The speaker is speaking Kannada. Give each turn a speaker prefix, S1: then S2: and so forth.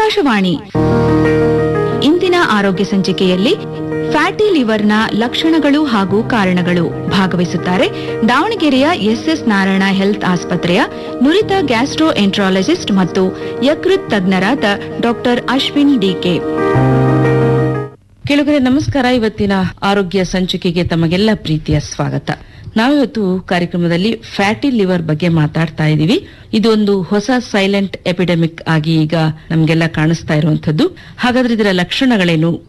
S1: ಆಕಾಶವಾಣಿ ಇಂದಿನ ಆರೋಗ್ಯ ಸಂಚಿಕೆಯಲ್ಲಿ ಫ್ಯಾಟಿ ಲಿವರ್ನ ಲಕ್ಷಣಗಳು ಹಾಗೂ ಕಾರಣಗಳು ಭಾಗವಹಿಸುತ್ತಾರೆ ದಾವಣಗೆರೆಯ ಎಸ್ಎಸ್ ನಾರಾಯಣ ಹೆಲ್ತ್ ಆಸ್ಪತ್ರೆಯ ನುರಿತ ಗ್ಯಾಸ್ಟ್ರೋ ಎಂಟ್ರಾಲಜಿಸ್ಟ್ ಮತ್ತು ಯಕೃತ್ ತಜ್ಞರಾದ ಡಾಕ್ಟರ್ ಅಶ್ವಿನ್ ಡಿಕೆ
S2: ಕೆಲವರೆ ನಮಸ್ಕಾರ ಇವತ್ತಿನ ಆರೋಗ್ಯ ಸಂಚಿಕೆಗೆ ತಮಗೆಲ್ಲ ಪ್ರೀತಿಯ ಸ್ವಾಗತ ನಾವಿವತ್ತು ಕಾರ್ಯಕ್ರಮದಲ್ಲಿ ಫ್ಯಾಟಿ ಲಿವರ್ ಬಗ್ಗೆ ಮಾತಾಡ್ತಾ ಇದ್ದೀವಿ ಇದೊಂದು ಹೊಸ ಸೈಲೆಂಟ್ ಎಪಿಡೆಮಿಕ್ ಆಗಿ ಈಗ ನಮ್ಗೆಲ್ಲ ಕಾಣಿಸ್ತಾ ಇರುವಂತದ್ದು ಹಾಗಾದ್ರೆ ಇದರ ಲಕ್ಷಣಗಳೇನು